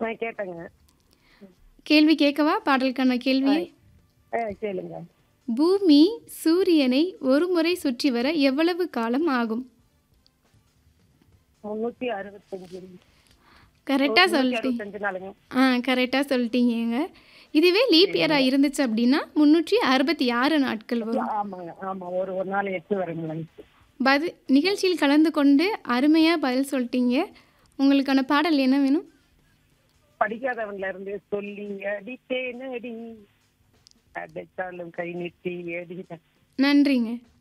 நான் கேட்டேங்க கேள்வி கேட்கவா பாடலுக்கான கேள்வியை ஆ கேளுங்க பூமி சூரியனை ஒரு முறை சுற்றி வர எவ்வளவு காலம் ஆகும் முந்நூற்றி அறுபத்தஞ்சு கரெக்டாக நூற்றி சொல்லிட்டீங்க அறுபத்தஞ்சு நாளுங்க ஆ கரெக்டாக சொல்லிட்டீங்க இதுவே லீப் இயராக இருந்துச்சு அப்படின்னா முந்நூற்றி அறுபத்தி ஆறு நாட்கள் வரும் ஆமாங்க ஆமாம் ஒரு ஒரு நாள் எட்டு வருங்களேங்க பது நிகழ்ச்சியில் கலந்து கொண்டு அருமையாக பதில் சொல்லிட்டீங்க உங்களுக்கான பாடல் என்ன வேணும் படிக்காதவன்ல இருந்து சொல்லி அடித்தேன் அடி அடைச்சாலும் கை நீட்டி அடி நன்றிங்க